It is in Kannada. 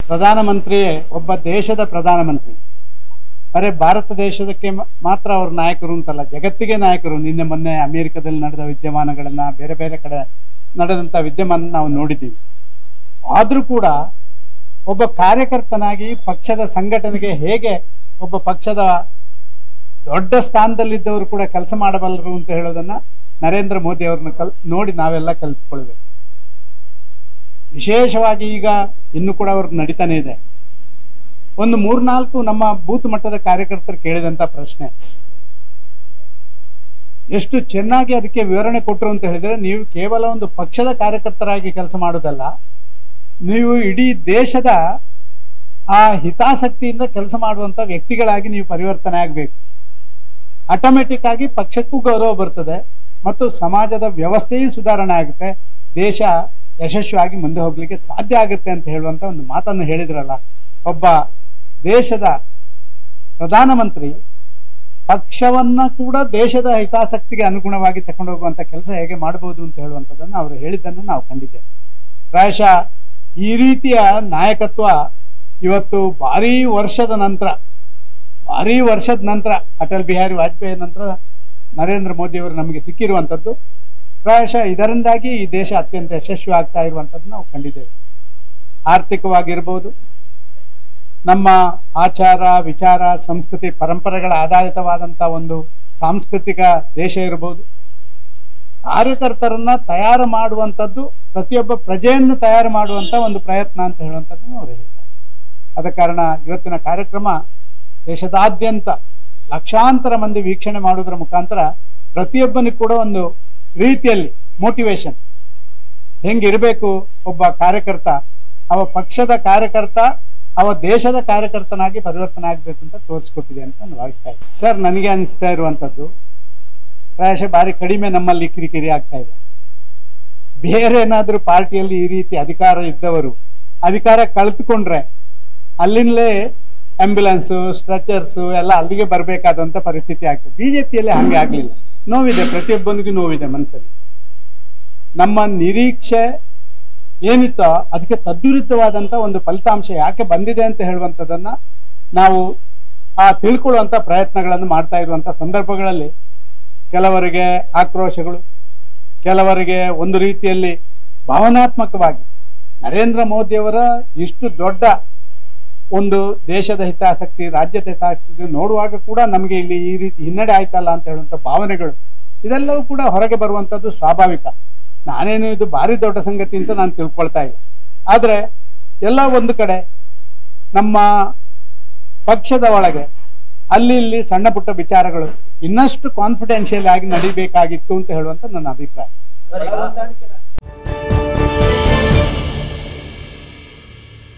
ಪ್ರಧಾನಮಂತ್ರಿಯೇ ಒಬ್ಬ ದೇಶದ ಪ್ರಧಾನಮಂತ್ರಿ ಬರೇ ಭಾರತ ದೇಶದಕ್ಕೆ ಮ- ಮಾತ್ರ ಅವ್ರ ನಾಯಕರು ಅಂತಲ್ಲ ಜಗತ್ತಿಗೆ ನಾಯಕರು ನಿನ್ನೆ ಮೊನ್ನೆ ಅಮೆರಿಕದಲ್ಲಿ ನಡೆದ ವಿದ್ಯಮಾನಗಳನ್ನ ಬೇರೆ ಬೇರೆ ಕಡೆ ನಡೆದಂತ ವಿದ್ಯಮಾನ ನಾವು ನೋಡಿದ್ದೀವಿ ಆದ್ರೂ ಕೂಡ ಒಬ್ಬ ಕಾರ್ಯಕರ್ತನಾಗಿ ಪಕ್ಷದ ಸಂಘಟನೆಗೆ ಹೇಗೆ ಒಬ್ಬ ಪಕ್ಷದ ದೊಡ್ಡ ಸ್ಥಾನದಲ್ಲಿದ್ದವರು ಕೂಡ ಕೆಲಸ ಮಾಡಬಲ್ಲರು ಅಂತ ಹೇಳೋದನ್ನ ನರೇಂದ್ರ ಮೋದಿ ಅವ್ರನ್ನ ಕಲ್ ನೋಡಿ ನಾವೆಲ್ಲ ಕಲ್ತ್ಕೊಳ್ಬೇಕು ವಿಶೇಷವಾಗಿ ಈಗ ಇನ್ನು ಕೂಡ ಅವ್ರದ್ದು ನಡೀತಾನೆ ಇದೆ ಒಂದು ಮೂರ್ನಾಲ್ಕು ನಮ್ಮ ಬೂತ್ ಮಟ್ಟದ ಕಾರ್ಯಕರ್ತರು ಕೇಳಿದಂತ ಪ್ರಶ್ನೆ ಎಷ್ಟು ಚೆನ್ನಾಗಿ ಅದಕ್ಕೆ ವಿವರಣೆ ಕೊಟ್ಟರು ಅಂತ ಹೇಳಿದ್ರೆ ನೀವು ಕೇವಲ ಒಂದು ಪಕ್ಷದ ಕಾರ್ಯಕರ್ತರಾಗಿ ಕೆಲಸ ಮಾಡೋದಲ್ಲ ನೀವು ಇಡೀ ದೇಶದ ಆ ಹಿತಾಸಕ್ತಿಯಿಂದ ಕೆಲಸ ಮಾಡುವಂತ ವ್ಯಕ್ತಿಗಳಾಗಿ ನೀವು ಪರಿವರ್ತನೆ ಆಗಬೇಕು ಆಟೋಮೆಟಿಕ್ ಆಗಿ ಪಕ್ಷಕ್ಕೂ ಗೌರವ ಬರ್ತದೆ ಮತ್ತು ಸಮಾಜದ ವ್ಯವಸ್ಥೆಯೂ ಸುಧಾರಣೆ ಆಗುತ್ತೆ ದೇಶ ಯಶಸ್ವಿಯಾಗಿ ಮುಂದೆ ಹೋಗ್ಲಿಕ್ಕೆ ಸಾಧ್ಯ ಆಗುತ್ತೆ ಅಂತ ಹೇಳುವಂತ ಒಂದು ಮಾತನ್ನು ಹೇಳಿದ್ರಲ್ಲ ಒಬ್ಬ ದೇಶದ ಪ್ರಧಾನಮಂತ್ರಿ ಪಕ್ಷವನ್ನ ಕೂಡ ದೇಶದ ಹಿತಾಸಕ್ತಿಗೆ ಅನುಗುಣವಾಗಿ ತಕೊಂಡು ಹೋಗುವಂತ ಕೆಲಸ ಹೇಗೆ ಮಾಡಬಹುದು ಅಂತ ಹೇಳುವಂಥದ್ದನ್ನು ಅವರು ಹೇಳಿದ್ದನ್ನು ನಾವು ಕಂಡಿದ್ದೇವೆ ಪ್ರಾಯಶಃ ಈ ರೀತಿಯ ನಾಯಕತ್ವ ಇವತ್ತು ಭಾರೀ ವರ್ಷದ ನಂತರ ಭಾರೀ ವರ್ಷದ ನಂತರ ಅಟಲ್ ಬಿಹಾರಿ ವಾಜಪೇಯಿ ನಂತರ ನರೇಂದ್ರ ಮೋದಿ ಅವರು ನಮಗೆ ಸಿಕ್ಕಿರುವಂಥದ್ದು ಪ್ರಾಯಶಃ ಇದರಿಂದಾಗಿ ಈ ದೇಶ ಅತ್ಯಂತ ಯಶಸ್ವಿ ಆಗ್ತಾ ಇರುವಂಥದ್ದು ನಾವು ಕಂಡಿದ್ದೇವೆ ಆರ್ಥಿಕವಾಗಿರ್ಬೋದು ನಮ್ಮ ಆಚಾರ ವಿಚಾರ ಸಂಸ್ಕೃತಿ ಪರಂಪರೆಗಳ ಆಧಾರಿತವಾದಂಥ ಒಂದು ಸಾಂಸ್ಕೃತಿಕ ದೇಶ ಇರಬಹುದು ಕಾರ್ಯಕರ್ತರನ್ನ ತಯಾರು ಮಾಡುವಂಥದ್ದು ಪ್ರತಿಯೊಬ್ಬ ಪ್ರಜೆಯನ್ನು ತಯಾರು ಮಾಡುವಂತ ಒಂದು ಪ್ರಯತ್ನ ಅಂತ ಹೇಳುವಂಥದ್ದನ್ನು ಅವರು ಹೇಳ್ತಾರೆ ಆದ ಕಾರಣ ಇವತ್ತಿನ ಕಾರ್ಯಕ್ರಮ ದೇಶದಾದ್ಯಂತ ಲಕ್ಷಾಂತರ ಮಂದಿ ವೀಕ್ಷಣೆ ಮಾಡುವುದರ ಮುಖಾಂತರ ಪ್ರತಿಯೊಬ್ಬನಿಗೂ ಕೂಡ ಒಂದು ರೀತಿಯಲ್ಲಿ ಮೋಟಿವೇಶನ್ ಹೆಂಗಿರಬೇಕು ಒಬ್ಬ ಕಾರ್ಯಕರ್ತ ಅವ ಪಕ್ಷದ ಕಾರ್ಯಕರ್ತ ಅವ ದೇಶದ ಕಾರ್ಯಕರ್ತನಾಗಿ ಪರಿವರ್ತನೆ ಆಗ್ಬೇಕು ಅಂತ ತೋರಿಸ್ಕೊಟ್ಟಿದೆ ಅಂತ ನಾನು ಭಾವಿಸ್ತಾ ಇದ್ದೆ ಸರ್ ನನಗೆ ಅನಿಸ್ತಾ ಇರುವಂತದ್ದು ಪ್ರಾಯಶಃ ಬಾರಿ ಕಡಿಮೆ ನಮ್ಮಲ್ಲಿ ಕಿರಿಕಿರಿ ಆಗ್ತಾ ಇದೆ ಬೇರೆ ಏನಾದ್ರೂ ಪಾರ್ಟಿಯಲ್ಲಿ ಈ ರೀತಿ ಅಧಿಕಾರ ಇದ್ದವರು ಅಧಿಕಾರ ಕಳೆದುಕೊಂಡ್ರೆ ಅಲ್ಲಿಂದಲೇ ಆಂಬ್ಯುಲೆನ್ಸು ಸ್ಟ್ರೆಚರ್ಸು ಎಲ್ಲ ಅಲ್ಲಿಗೆ ಬರಬೇಕಾದಂತ ಪರಿಸ್ಥಿತಿ ಆಗ್ತದೆ ಬಿಜೆಪಿಯಲ್ಲಿ ಹಂಗೆ ಆಗ್ಲಿಲ್ಲ ನೋವಿದೆ ಪ್ರತಿಯೊಬ್ಬನಿಗೂ ನೋವಿದೆ ಮನಸ್ಸಲ್ಲಿ ನಮ್ಮ ನಿರೀಕ್ಷೆ ಏನಿತ್ತೋ ಅದಕ್ಕೆ ತದ್ವಿರುದ್ಧವಾದಂತ ಒಂದು ಫಲಿತಾಂಶ ಯಾಕೆ ಬಂದಿದೆ ಅಂತ ಹೇಳುವಂಥದ್ದನ್ನ ನಾವು ಆ ತಿಳ್ಕೊಳ್ಳುವಂತ ಪ್ರಯತ್ನಗಳನ್ನು ಮಾಡ್ತಾ ಇರುವಂತ ಸಂದರ್ಭಗಳಲ್ಲಿ ಕೆಲವರಿಗೆ ಆಕ್ರೋಶಗಳು ಕೆಲವರಿಗೆ ಒಂದು ರೀತಿಯಲ್ಲಿ ಭಾವನಾತ್ಮಕವಾಗಿ ನರೇಂದ್ರ ಮೋದಿಯವರ ಇಷ್ಟು ದೊಡ್ಡ ಒಂದು ದೇಶದ ಹಿತಾಸಕ್ತಿ ರಾಜ್ಯದ ಹಿತಾಸಕ್ತಿ ನೋಡುವಾಗ ಕೂಡ ನಮಗೆ ಇಲ್ಲಿ ಈ ರೀತಿ ಹಿನ್ನಡೆ ಆಯ್ತಲ್ಲ ಅಂತ ಹೇಳುವಂತ ಭಾವನೆಗಳು ಇದೆಲ್ಲವೂ ಕೂಡ ಹೊರಗೆ ಬರುವಂತದ್ದು ಸ್ವಾಭಾವಿಕ ನಾನೇನು ಇದು ಭಾರಿ ದೊಡ್ಡ ಸಂಗತಿ ಅಂತ ನಾನು ತಿಳ್ಕೊಳ್ತಾ ಇಲ್ಲ ಆದ್ರೆ ಎಲ್ಲ ಒಂದು ಕಡೆ ನಮ್ಮ ಪಕ್ಷದ ಒಳಗೆ ಅಲ್ಲಿ ಇಲ್ಲಿ ಸಣ್ಣ ಪುಟ್ಟ ವಿಚಾರಗಳು ಇನ್ನಷ್ಟು ಕಾನ್ಫಿಡೆನ್ಷಿಯಲ್ ಆಗಿ ನಡಿಬೇಕಾಗಿತ್ತು ಅಂತ ಹೇಳುವಂತ ನನ್ನ ಅಭಿಪ್ರಾಯ ಸರ್, ಈಗ